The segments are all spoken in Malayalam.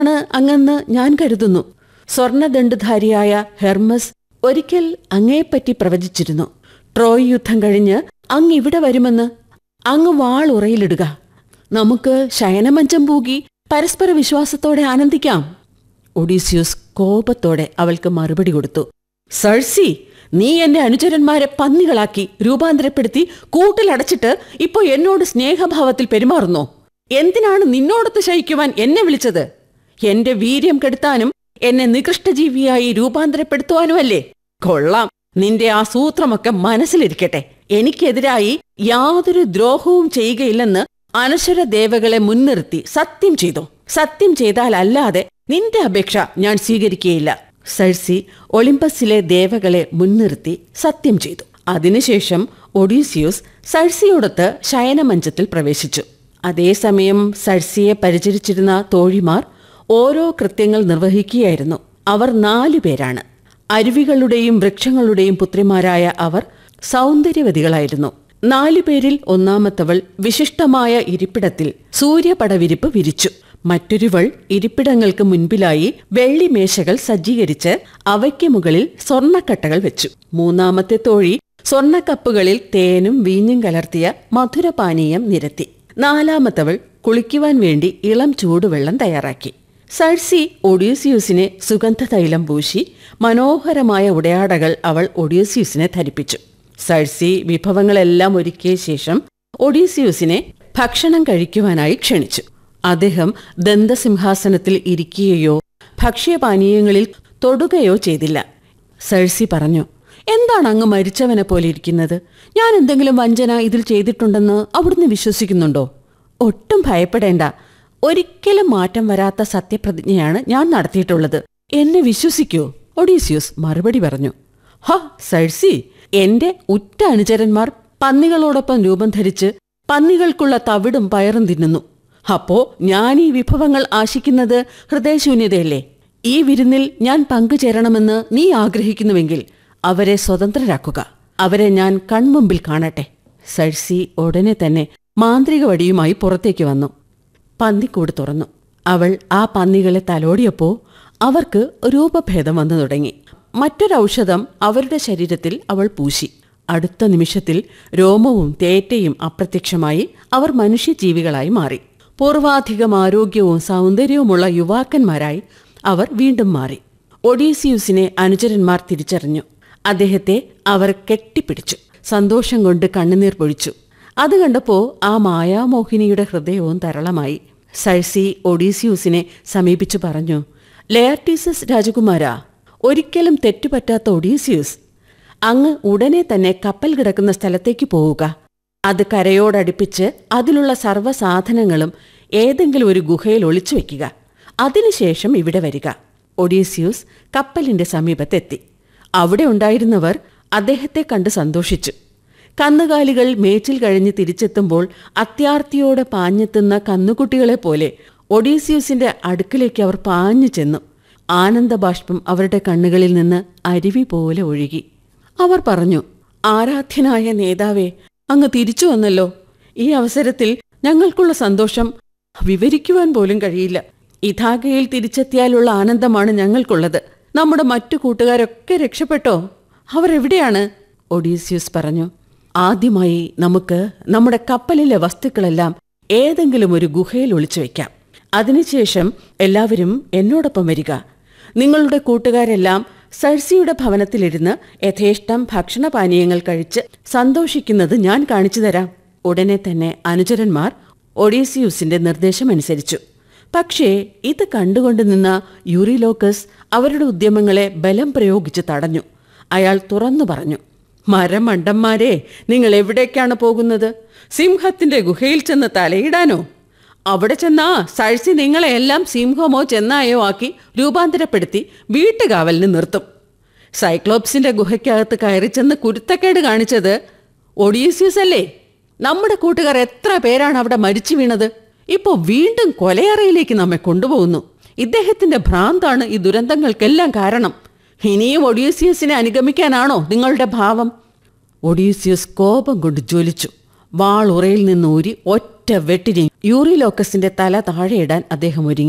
ആണ് അങ്ങെന്ന് ഞാൻ കരുതുന്നു സ്വർണദണ്ഡുധാരിയായ ഹെർമസ് ഒരിക്കൽ അങ്ങയെപ്പറ്റി പ്രവചിച്ചിരുന്നു ട്രോയ് യുദ്ധം കഴിഞ്ഞ് അങ്ങ് ഇവിടെ വരുമെന്ന് അങ്ങ് വാൾ ഉറയിലിടുക നമുക്ക് ശയനമഞ്ചം പൂകി പരസ്പര വിശ്വാസത്തോടെ ആനന്ദിക്കാം ഒഡീസിയൂസ് കോപത്തോടെ അവൾക്ക് മറുപടി കൊടുത്തു സഴ്സി നീ എന്റെ അനുചരന്മാരെ പന്നികളാക്കി രൂപാന്തരപ്പെടുത്തി കൂട്ടിലടച്ചിട്ട് ഇപ്പോ എന്നോട് സ്നേഹഭാവത്തിൽ പെരുമാറുന്നോ എന്തിനാണ് നിന്നോടൊത്ത് ശയിക്കുവാൻ എന്നെ വിളിച്ചത് എന്റെ വീര്യം കെടുത്താനും എന്നെ നികൃഷ്ടജീവിയായി രൂപാന്തരപ്പെടുത്തുവാനുമല്ലേ കൊള്ളാം നിന്റെ ആ സൂത്രമൊക്കെ മനസ്സിലിരിക്കട്ടെ എനിക്കെതിരായി യാതൊരു ദ്രോഹവും ചെയ്യുകയില്ലെന്ന് അനശ്വര ദേവകളെ മുൻനിർത്തി സത്യം ചെയ്തു സത്യം ചെയ്താലല്ലാതെ നിന്റെ അപേക്ഷ ഞാൻ സ്വീകരിക്കുകയില്ല സഴ്സി ഒളിമ്പസിലെ ദേവകളെ മുൻനിർത്തി സത്യം ചെയ്തു അതിനുശേഷം ഒഡീസിയൂസ് സഴ്സിയോടൊത്ത് ശയനമഞ്ചത്തിൽ പ്രവേശിച്ചു അതേസമയം സഴ്സിയെ പരിചരിച്ചിരുന്ന തോഴിമാർ ഓരോ കൃത്യങ്ങൾ നിർവഹിക്കുകയായിരുന്നു അവർ നാലു പേരാണ് അരുവികളുടെയും വൃക്ഷങ്ങളുടെയും പുത്രിമാരായ അവർ സൗന്ദര്യവതികളായിരുന്നു നാലുപേരിൽ ഒന്നാമത്തവൾ വിശിഷ്ടമായ ഇരിപ്പിടത്തിൽ സൂര്യപടവിരിപ്പ് വിരിച്ചു മറ്റൊരുവൾ ഇരിപ്പിടങ്ങൾക്ക് മുൻപിലായി വെള്ളിമേശകൾ സജ്ജീകരിച്ച് അവയ്ക്ക് മുകളിൽ സ്വർണ്ണക്കട്ടകൾ വെച്ചു മൂന്നാമത്തെ തോഴി സ്വർണ്ണക്കപ്പുകളിൽ തേനും വീഞ്ഞും കലർത്തിയ മധുരപാനീയം നിരത്തി നാലാമത്തവൾ കുളിക്കുവാൻ വേണ്ടി ഇളം ചൂടുവെള്ളം തയ്യാറാക്കി സഴ്സി ഒഡ്യൂസിയൂസിനെ സുഗന്ധതൈലം പൂശി മനോഹരമായ ഉടയാടകൾ അവൾ ഒഡ്യൂസിയൂസിനെ ധരിപ്പിച്ചു സഴ്സി വിഭവങ്ങളെല്ലാം ഒരുക്കിയ ശേഷം ഒഡീസിയൂസിനെ ഭക്ഷണം കഴിക്കുവാനായി ക്ഷണിച്ചു അദ്ദേഹം ദന്തസിംഹാസനത്തിൽ ഇരിക്കുകയോ ഭക്ഷ്യപാനീയങ്ങളിൽ തൊടുകയോ ചെയ്തില്ല സഴ്സി പറഞ്ഞു എന്താണ് അങ്ങ് മരിച്ചവനെ പോലെ ഇരിക്കുന്നത് ഞാൻ എന്തെങ്കിലും വഞ്ചന ഇതിൽ ചെയ്തിട്ടുണ്ടെന്ന് അവിടുന്ന് വിശ്വസിക്കുന്നുണ്ടോ ഒട്ടും ഭയപ്പെടേണ്ട ഒരിക്കലും മാറ്റം വരാത്ത സത്യപ്രതിജ്ഞയാണ് ഞാൻ നടത്തിയിട്ടുള്ളത് എന്നെ വിശ്വസിക്കൂ ഒഡീസിയൂസ് മറുപടി പറഞ്ഞു ഹ സഴ്സി എന്റെ ഉറ്റ അനുചരന്മാർ പന്നികളോടൊപ്പം രൂപം ധരിച്ച് പന്നികൾക്കുള്ള തവിടും പയറും തിന്നുന്നു അപ്പോ ഞാൻ ഈ വിഭവങ്ങൾ ആശിക്കുന്നത് ഹൃദയശൂന്യതയല്ലേ ഈ വിരുന്നിൽ ഞാൻ പങ്കുചേരണമെന്ന് നീ ആഗ്രഹിക്കുന്നുവെങ്കിൽ അവരെ സ്വതന്ത്രരാക്കുക അവരെ ഞാൻ കൺമുമ്പിൽ കാണട്ടെ സഴ്സി ഉടനെ തന്നെ മാന്ത്രിക വടിയുമായി പുറത്തേക്ക് വന്നു പന്നിക്കൂട് തുറന്നു അവൾ ആ പന്നികളെ തലോടിയപ്പോ അവർക്ക് രൂപഭേദം വന്നു തുടങ്ങി മറ്റൊരൗഷധം അവരുടെ ശരീരത്തിൽ അവൾ പൂശി അടുത്ത നിമിഷത്തിൽ രോമവും തേറ്റയും അപ്രത്യക്ഷമായി അവർ മനുഷ്യജീവികളായി മാറി പൂർവാധികം ആരോഗ്യവും സൗന്ദര്യവുമുള്ള യുവാക്കന്മാരായി അവർ വീണ്ടും മാറി ഒഡീസിയൂസിനെ അനുചരന്മാർ തിരിച്ചറിഞ്ഞു അദ്ദേഹത്തെ അവർ കെട്ടിപ്പിടിച്ചു സന്തോഷം കൊണ്ട് കണ്ണുനീർ പൊഴിച്ചു അത് കണ്ടപ്പോ ആ മായാമോഹിനിയുടെ ഹൃദയവും തരളമായി സഴ്സി ഒഡീസിയൂസിനെ സമീപിച്ചു പറഞ്ഞു ലെയർട്ടീസസ് രാജകുമാരാ ഒരിക്കലും തെറ്റുപറ്റാത്ത ഒഡീസിയൂസ് അങ്ങ് ഉടനെ തന്നെ കപ്പൽ കിടക്കുന്ന സ്ഥലത്തേക്ക് പോവുക അത് കരയോടടുപ്പിച്ച് അതിലുള്ള സർവ്വസാധനങ്ങളും ഏതെങ്കിലും ഒരു ഗുഹയിൽ ഒളിച്ചു വെക്കുക അതിനുശേഷം ഇവിടെ വരിക ഒഡീസിയൂസ് കപ്പലിന്റെ സമീപത്തെത്തി അവിടെ ഉണ്ടായിരുന്നവർ അദ്ദേഹത്തെ കണ്ട് സന്തോഷിച്ചു കന്നുകാലികൾ മേച്ചിൽ കഴിഞ്ഞ് തിരിച്ചെത്തുമ്പോൾ അത്യാർത്തിയോടെ പാഞ്ഞെത്തുന്ന കന്നുകുട്ടികളെ പോലെ ഒഡീസിയസിന്റെ അടുക്കിലേക്ക് അവർ പാഞ്ഞു ചെന്നു ആനന്ദബാഷ്പം അവരുടെ കണ്ണുകളിൽ നിന്ന് അരുവി പോലെ ഒഴുകി അവർ പറഞ്ഞു ആരാധ്യനായ നേതാവേ അങ്ങ് തിരിച്ചു വന്നല്ലോ ഈ അവസരത്തിൽ ഞങ്ങൾക്കുള്ള സന്തോഷം വിവരിക്കുവാൻ പോലും കഴിയില്ല ഇഥാഗയിൽ തിരിച്ചെത്തിയാലുള്ള ആനന്ദമാണ് ഞങ്ങൾക്കുള്ളത് നമ്മുടെ മറ്റു കൂട്ടുകാരൊക്കെ രക്ഷപ്പെട്ടോ അവർ എവിടെയാണ് ഒഡീസിയസ് പറഞ്ഞു ആദ്യമായി നമുക്ക് നമ്മുടെ കപ്പലിലെ വസ്തുക്കളെല്ലാം ഏതെങ്കിലും ഒരു ഗുഹയിൽ ഒളിച്ചു വയ്ക്കാം അതിനുശേഷം എല്ലാവരും എന്നോടൊപ്പം വരിക നിങ്ങളുടെ കൂട്ടുകാരെല്ലാം സഴ്സിയുടെ ഭവനത്തിലിരുന്ന് യഥേഷ്ടം ഭക്ഷണപാനീയങ്ങൾ കഴിച്ച് സന്തോഷിക്കുന്നത് ഞാൻ കാണിച്ചു തരാം ഉടനെ തന്നെ അനുചരന്മാർ ഒഡീസിയൂസിന്റെ നിർദ്ദേശമനുസരിച്ചു പക്ഷേ ഇത് കണ്ടുകൊണ്ട് നിന്ന യൂറിലോക്കസ് അവരുടെ ഉദ്യമങ്ങളെ ബലം പ്രയോഗിച്ച് തടഞ്ഞു അയാൾ തുറന്നു പറഞ്ഞു മരമണ്ടന്മാരെ നിങ്ങൾ എവിടേക്കാണ് പോകുന്നത് സിംഹത്തിന്റെ ഗുഹയിൽ ചെന്ന് തലയിടാനോ അവിടെ ചെന്നാ സഴ്സി നിങ്ങളെ എല്ലാം സിംഹമോ ചെന്നായോ ആക്കി രൂപാന്തരപ്പെടുത്തി വീട്ടുകാവലിന് നിർത്തും സൈക്ലോപ്സിന്റെ ഗുഹയ്ക്കകത്ത് കയറി ചെന്ന് കുരുത്തക്കേട് കാണിച്ചത് ഒഡീസിയസ് അല്ലേ നമ്മുടെ കൂട്ടുകാർ എത്ര പേരാണ് അവിടെ മരിച്ചു വീണത് ഇപ്പോൾ വീണ്ടും കൊലയറയിലേക്ക് നമ്മെ കൊണ്ടുപോകുന്നു ഇദ്ദേഹത്തിന്റെ ഭ്രാന്താണ് ഈ ദുരന്തങ്ങൾക്കെല്ലാം കാരണം ഇനിയും ഒഡീസിയസിനെ അനുഗമിക്കാനാണോ നിങ്ങളുടെ ഭാവം ഒഡീസിയസ് കോപം കൊണ്ട് ജ്വലിച്ചു വാൾ ഉറയിൽ നിന്ന് ഊരി ഒറ്റ വെട്ടിന് യൂറിലോക്കസിന്റെ തല താഴെയിടാൻ അദ്ദേഹം ഒരുങ്ങി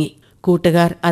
കൂട്ടുകാർ